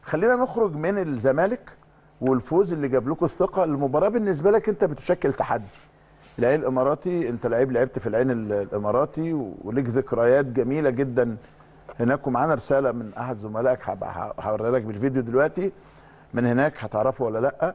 خلينا نخرج من الزمالك والفوز اللي جاب لكم الثقه المباراه بالنسبه لك انت بتشكل تحدي العين الاماراتي انت لعيب لعبت في العين ال- الاماراتي وليك ذكريات جميله جدا هناك ومعانا رساله من احد زملائك هبقى ه- هوريها لك بالفيديو دلوقتي من هناك هتعرفه ولا لا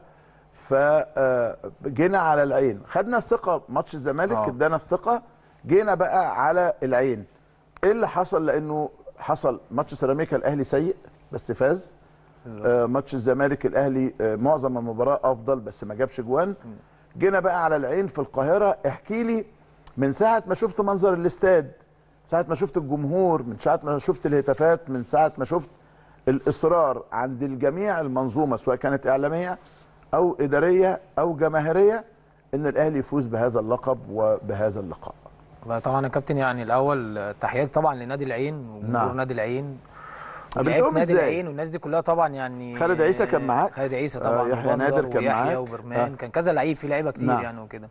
فجينا على العين خدنا الثقه ماتش الزمالك آه. ادانا الثقه جينا بقى على العين ايه اللي حصل لانه حصل ماتش سيراميكا الاهلي سيء بس فاز آه ماتش الزمالك الاهلي آه معظم المباراه افضل بس ما جابش جوان جينا بقى على العين في القاهره احكي لي من ساعه ما شفت منظر الاستاد ساعه ما شفت الجمهور من ساعه ما شفت الهتافات من ساعه ما شفت الاصرار عند الجميع المنظومه سواء كانت اعلاميه او اداريه او جماهيريه ان الاهلي يفوز بهذا اللقب وبهذا اللقاء طبعا يا كابتن يعني الاول تحياتي طبعا لنادي العين وجمهور نعم. نادي العين قابلتهم ولعيبة نادي إزاي؟ العين والناس دي كلها طبعا يعني خالد عيسى كان معاك؟ خالد عيسى آه، طبعا يحيى وبندر نادر كان ويحيى معاك؟ وبرمان آه. كان كذا لعيب في لعيبه كتير نعم. يعني وكده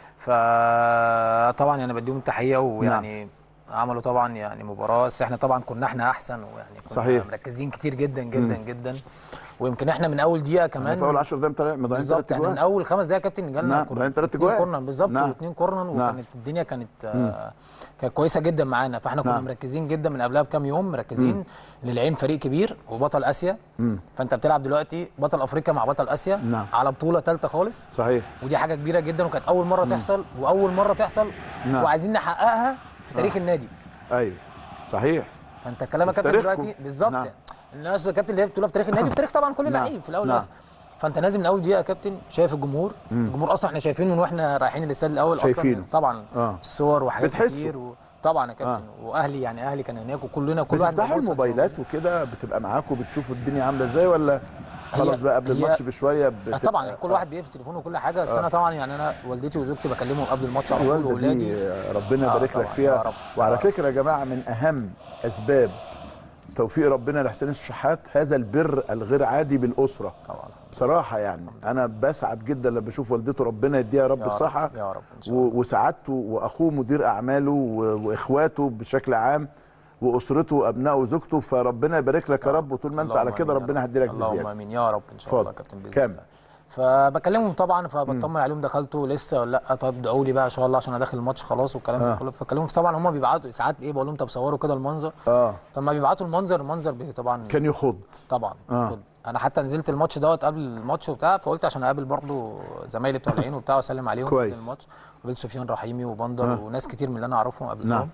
فطبعا يعني بديهم تحيه ويعني عملوا طبعا يعني مباراه بس احنا طبعا كنا احنا احسن ويعني كنا صحيح. مركزين كتير جدا جدا جدا ويمكن احنا من اول دقيقه كمان في اول 10 دقايق مطلع- مضيعين بالظبط ثلاث يعني من اجوان اول خمس دقايق يا كابتن جالنا نعم، كورنر. مضيعين تلات اتنين أجوان. كورنر بالظبط نعم. واثنين كورنر نعم. وكانت الدنيا كانت آه كانت كويسه جدا معانا فاحنا كنا نعم. مركزين جدا من قبلها بكام يوم مركزين ان العين فريق كبير وبطل اسيا فانت بتلعب دلوقتي بطل افريقيا مع بطل اسيا نعم. على بطوله ثالثه خالص صحيح ودي حاجه كبيره جدا وكانت اول مره تحصل واول مره تحصل نعم. وعايزين نحققها في تاريخ النادي ايوه صحيح فانت كلامك في كابتن تاريخكم. دلوقتي بالظبط نعم. نعم. الناس كابتن اللي هي بتقولها في تاريخ النادي في تاريخ طبعا كل نعم. لعيب في الاول نعم. والآخر. فانت نازل من اول دقيقه يا كابتن شايف الجمهور الجمهور اصلا احنا شايفينه من واحنا رايحين الاستاد الاول شايفينه. اصلا طبعا آه. الصور وحاجات بتحسوا. كتير و... طبعا يا كابتن واهلي يعني اهلي كان هناك وكلنا كل واحد بتفتحوا موجود في الموبايلات وكده بتبقى معاكم بتشوفوا الدنيا عامله ازاي ولا خلاص بقى قبل هي- الماتش بشويه آه بتبقى طبعا كل واحد بيقفل تليفونه وكل حاجه بس انا طبعا يعني انا والدتي وزوجتي بكلمهم قبل الماتش على طول الوالده واولادي دي ربنا آه يبارك لك طبعاً، فيها يا رب، وعلى يا رب. فكره يا جماعه من اهم اسباب توفيق ربنا لحسين الشحات هذا البر الغير عادي بالاسره طبعا بصراحه يعني انا بسعد جدا لما بشوف والدته ربنا يديها يا رب يا رب، الصحه يا رب إن شاء الله. و- وسعادته واخوه مدير اعماله و- واخواته بشكل عام واسرته وابنائه وزوجته فربنا يبارك لك يا رب وطول ما انت على اللهم كده آمين يا ربنا رب. هيديلك اللهم بزياده امين يا رب ان شاء اتفضل. الله يا كابتن باذن كمل. الله فبكلمهم طبعا فبطمن عليهم دخلتوا لسه ولا لا طب ادعوا لي بقى ان شاء الله عشان انا داخل الماتش خلاص والكلام آه. ده كله فكلمهم طبعا هم بيبعتوا ساعات ايه بقول لهم طب صوروا كده المنظر اه فلما بيبعتوا المنظر المنظر بي- طبعا كان يخض طبعا آه. خد. انا حتى نزلت الماتش دوت قبل الماتش وبتاع فقلت عشان اقابل برضو زمايلي بتوع العين وبتاع واسلم عليهم كويس. قبل الماتش قابلت سفيان رحيمي وبندر آه. وناس كتير من اللي انا اعرفهم قابلتهم نعم.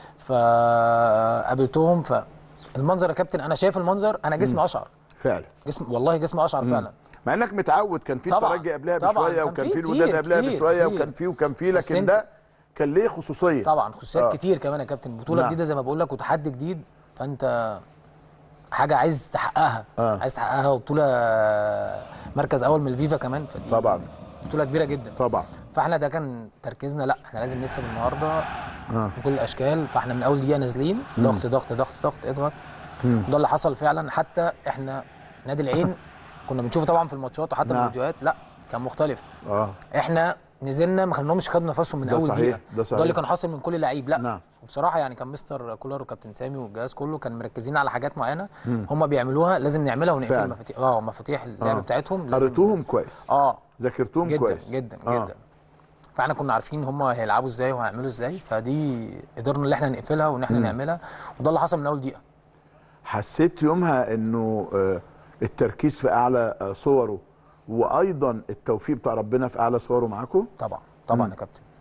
فقابلتهم فالمنظر يا كابتن انا شايف المنظر انا جسمي اشعر فعلا جسم والله جسمي اشعر فعلا مع انك متعود كان في طبعاً، الترجي قبلها طبعاً، بشويه كان وكان في في كتير، الوداد قبلها كتير، بشويه كتير. وكان في وكان في بس لكن أنت- ده كان ليه خصوصيه طبعا خصوصيات آه. كتير كمان يا كابتن بطوله نعم. جديده زي ما بقول لك وتحدي جديد فانت حاجه عايز تحققها آه. عايز تحققها وبطوله مركز اول من الفيفا كمان فدي طبعا بطوله كبيره جدا طبعا فاحنا ده كان تركيزنا لا احنا لازم نكسب النهارده آه. بكل الاشكال فاحنا من اول دقيقه نازلين ضغط ضغط ضغط ضغط اضغط ده اللي حصل فعلا حتى احنا نادي العين كنا بنشوفه طبعا في الماتشات وحتى نعم. الفيديوهات لا كان مختلف اه احنا نزلنا ما خليناهمش خدوا نفسهم من ده اول صحيح، دقيقه ده صحيح. ده اللي كان حاصل من كل لعيب لا نعم. وبصراحه يعني كان مستر كولر وكابتن سامي والجهاز كله كان مركزين على حاجات معينه هم بيعملوها لازم نعملها ونقفل فعلا. مفاتيح اه مفاتيح اللعب آه. بتاعتهم لازم قريتوهم كويس اه ذاكرتوهم جدا كويس جدا آه. جدا فاحنا كنا عارفين هم هيلعبوا ازاي وهيعملوا ازاي فدي قدرنا ان احنا نقفلها وان احنا نعملها وده اللي حصل من اول دقيقه حسيت يومها انه آه، التركيز في اعلى آه، صوره وايضا التوفيق بتاع ربنا في اعلى صوره معاكم طبعا طبعا يا كابتن